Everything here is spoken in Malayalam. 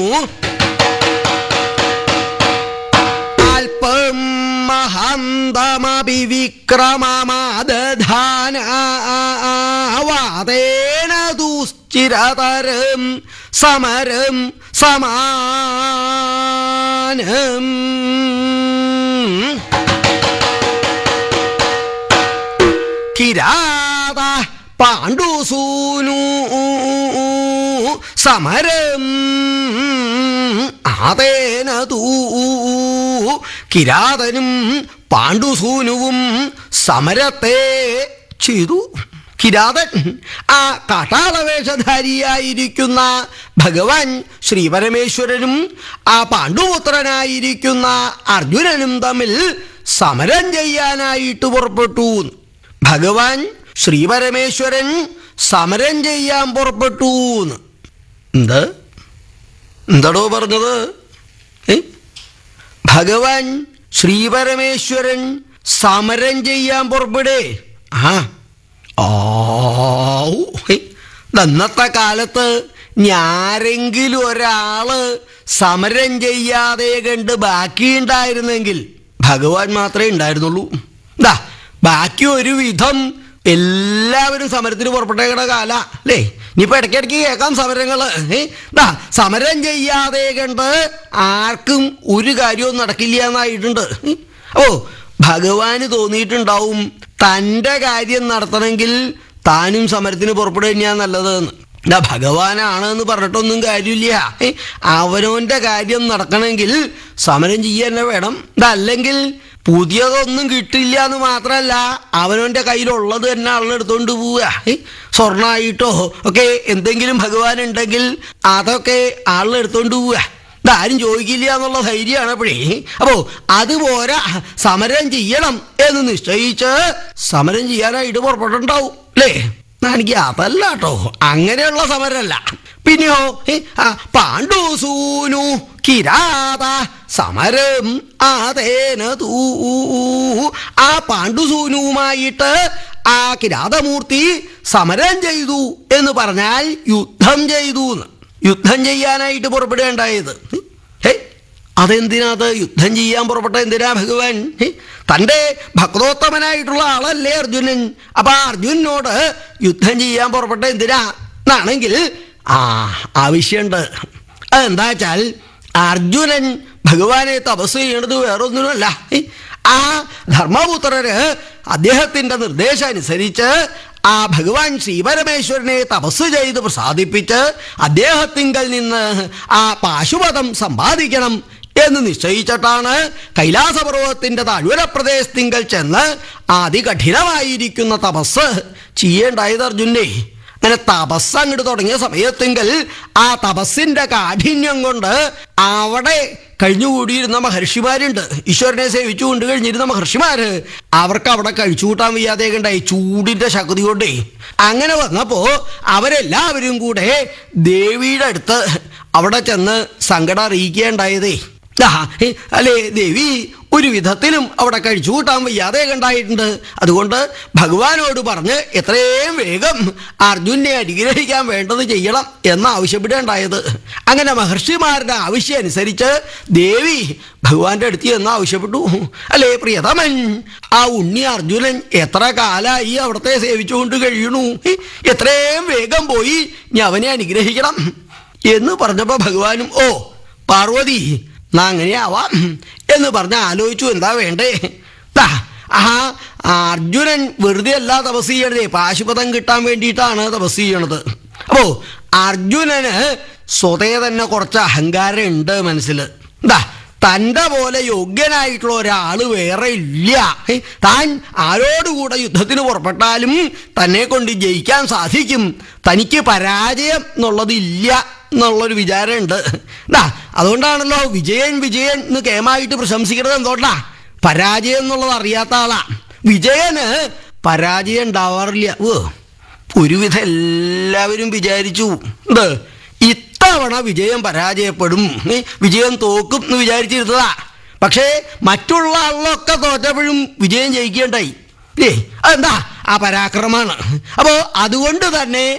അല്പം മഹന്തമപി വിക്രമമാദധാനവാദേന ദുശ്ചിരതരം സമരം സമാനം കിരാത പാണ്ഡുസൂനു സമരം ആതേന തൂ കിരാതനും പാണ്ഡുസൂനുവും സമരത്തെ ചെയ്തു കിരാതൻ ആ കാട്ടാളവേഷധാരിയായിരിക്കുന്ന ഭഗവാൻ ശ്രീപരമേശ്വരനും ആ പാണ്ഡുപുത്രനായിരിക്കുന്ന അർജുനനും തമ്മിൽ സമരം ചെയ്യാനായിട്ട് പുറപ്പെട്ടു ഭഗവാൻ ശ്രീപരമേശ്വരൻ സമരം ചെയ്യാൻ പുറപ്പെട്ടു എന്ത് എന്താടോ പറഞ്ഞത് ഏ? ഭഗവാൻ ശ്രീപരമേശ്വരൻ സമരം ചെയ്യാൻ പുറപ്പെടേ ആ ആവൂ. ഹേ. ഇന്നത്തെ കാലത്ത് ഞാരെങ്കിലും ഒരാള് സമരം ചെയ്യാതെ കണ്ട് ബാക്കിയുണ്ടായിരുന്നെങ്കിൽ ഭഗവാൻ മാത്രമേ ഉണ്ടായിരുന്നുള്ളൂ ദാ ബാക്കി ഒരു വിധം എല്ലാവരും സമരത്തിന് പുറപ്പെട്ടേക്കണ കാല അല്ലേ ഇനിയിപ്പോ ഇടയ്ക്കിടയ്ക്ക് കേൾക്കാം സമരങ്ങൾ ദാ സമരം ചെയ്യാതെ കണ്ട് ആർക്കും ഒരു കാര്യവും നടക്കില്ല എന്നായിട്ടുണ്ട് ഓ ഭഗവാന് തോന്നിയിട്ടുണ്ടാവും തൻ്റെ കാര്യം നടത്തണമെങ്കിൽ താനും സമരത്തിന് പുറപ്പെടുക തന്നെയാ നല്ലതെന്ന് ഇതാ ഭഗവാനാണ് എന്ന് പറഞ്ഞിട്ടൊന്നും കാര്യമില്ല ഏ, അവനവൻ്റെ കാര്യം നടക്കണമെങ്കിൽ സമരം ചെയ്യാൻ തന്നെ വേണം ഇതല്ലെങ്കിൽ പുതിയതൊന്നും കിട്ടില്ല എന്ന് മാത്രമല്ല അവനവൻ്റെ കയ്യിലുള്ളത് തന്നെ ആളെടുത്തോണ്ട് പോവുക ഏ, സ്വർണ്ണമായിട്ടോ ഒക്കെ എന്തെങ്കിലും ഭഗവാൻ ഉണ്ടെങ്കിൽ അതൊക്കെ ആളെടുത്തോണ്ട് പോവുക ഇതാരും ചോദിക്കില്ല എന്നുള്ള ധൈര്യമാണ് അപ്പോഴേ അപ്പോ അതുപോലെ സമരം ചെയ്യണം എന്ന് നിശ്ചയിച്ച് സമരം ചെയ്യാനായിട്ട് പുറപ്പെട്ടുണ്ടാവും അല്ലേ എനിക്ക് അതല്ല കേട്ടോ അങ്ങനെയുള്ള സമരമല്ല പിന്നെയോ ഏ, ആ, പാണ്ഡുസൂനു കിരാത സമരം ആതേന തൂ ആ പാണ്ഡുസൂനുവുമായിട്ട് ആ കിരാതമൂർത്തി സമരം ചെയ്തു എന്ന് പറഞ്ഞാൽ യുദ്ധം ചെയ്തു എന്ന് യുദ്ധം ചെയ്യാനായിട്ട് പുറപ്പെടുകയുണ്ടായത് ഹേ അതെന്തിനാത് യുദ്ധം ചെയ്യാൻ പുറപ്പെട്ട എന്തിനാ ഭഗവാൻ ഹേ, തൻ്റെ ഭക്തോത്തമനായിട്ടുള്ള ആളല്ലേ അർജുനൻ അപ്പൊ ആ അർജുനനോട് യുദ്ധം ചെയ്യാൻ പുറപ്പെട്ട എന്തിനാ എന്നാണെങ്കിൽ ആ ആവശ്യമുണ്ട് അതെന്താ വെച്ചാൽ അർജുനൻ ഭഗവാനെ തപസ് ചെയ്യണത് വേറൊന്നിനുമല്ല ഹേ, ആ ധർമ്മപുത്രര് അദ്ദേഹത്തിന്റെ നിർദ്ദേശം അനുസരിച്ച് ആ ഭഗവാൻ ശ്രീപരമേശ്വരനെ തപസ് ചെയ്ത് പ്രസാദിപ്പിച്ച് അദ്ദേഹത്തിങ്കൽ നിന്ന് ആ പാശുപതം സമ്പാദിക്കണം എന്ന് നിശ്ചയിച്ചിട്ടാണ് കൈലാസപർവ്വതത്തിന്റെ താഴ്വര പ്രദേശത്തിങ്കൽ ചെന്ന് അതികഠിനമായിരിക്കുന്ന തപസ് ചെയ്യേണ്ടായത് അർജുനെ അങ്ങനെ തപസ് അങ്ങോട്ട് തുടങ്ങിയ സമയത്തെങ്കിൽ ആ തപസ്സിന്റെ കാഠിന്യം കൊണ്ട് അവിടെ കഴിഞ്ഞുകൂടിയിരുന്ന മഹർഷിമാരുണ്ട് ഈശ്വരനെ സേവിച്ചു കൊണ്ട് കഴിഞ്ഞിരുന്ന മഹർഷിമാര് അവർക്ക് അവിടെ കഴിച്ചു കൂട്ടാൻ വയ്യാതെ ഉണ്ടായി ചൂടിന്റെ ശക്തി കൊണ്ടേ അങ്ങനെ വന്നപ്പോ അവരെല്ലാവരും കൂടെ ദേവിയുടെ അടുത്ത് അവിടെ ചെന്ന് സങ്കടം അറിയിക്കുകയുണ്ടായതേ ആ, ഏ, അല്ലേ ദേവി ഒരു വിധത്തിലും അവിടെ കഴിച്ചു കൂട്ടാൻ വയ്യാതെ കണ്ടായിട്ടുണ്ട് അതുകൊണ്ട് ഭഗവാനോട് പറഞ്ഞ് എത്രയും വേഗം അർജുനെ അനുഗ്രഹിക്കാൻ വേണ്ടത് ചെയ്യണം എന്ന് ആവശ്യപ്പെടുകയുണ്ടായത് അങ്ങനെ മഹർഷിമാരുടെ ആവശ്യം അനുസരിച്ച് ദേവി ഭഗവാന്റെ അടുത്ത് എന്ന് ആവശ്യപ്പെട്ടു അല്ലേ പ്രിയതമൻ ആ ഉണ്ണി അർജുനൻ എത്ര കാലായി അവിടത്തെ സേവിച്ചുകൊണ്ട് കഴിയണു ഏ, എത്രയും വേഗം പോയി ഞാൻ അവനെ അനുഗ്രഹിക്കണം എന്ന് പറഞ്ഞപ്പോ ഭഗവാനും ഓ പാർവതി നാ അങ്ങനെയാവാം എന്ന് പറഞ്ഞ് ആലോചിച്ചു എന്താ വേണ്ടേ ദാ, ആ അർജുനൻ വെറുതെ അല്ല തപസ് ചെയ്യണതേ പാശുപതം കിട്ടാൻ വേണ്ടിയിട്ടാണ് തപസ് ചെയ്യണത് അപ്പോ അർജുനന് സ്വതേ തന്നെ കുറച്ച് അഹങ്കാരം ഉണ്ട് മനസ്സിൽ എന്താ തൻ്റെ പോലെ യോഗ്യനായിട്ടുള്ള ഒരാൾ വേറെ ഇല്ല ഏ, താൻ ആരോടുകൂടെ യുദ്ധത്തിന് പുറപ്പെട്ടാലും തന്നെ കൊണ്ട് ജയിക്കാൻ സാധിക്കും തനിക്ക് പരാജയം എന്നുള്ളതില്ല എന്നുള്ളൊരു വിചാരമുണ്ട് എന്താ അതുകൊണ്ടാണല്ലോ വിജയൻ വിജയൻ എന്ന് കേമായിട്ട് പ്രശംസിക്കുന്നത് എന്തുകൊണ്ടാ പരാജയം എന്നുള്ളത് അറിയാത്ത ആളാ വിജയന് പരാജയം ഉണ്ടാവാറില്ല ഓ ഒരുവിധം എല്ലാവരും വിചാരിച്ചു എന്ത് ഇത്തവണ വിജയം പരാജയപ്പെടും ഏ, വിജയം തോക്കും എന്ന് വിചാരിച്ചിരുന്നതാ പക്ഷേ മറ്റുള്ള ആളിലൊക്കെ തോറ്റപ്പോഴും വിജയം ജയിക്കേണ്ടായി ഏ അതെന്താ ആ പരാക്രമാണ് അപ്പോൾ അതുകൊണ്ട് തന്നെ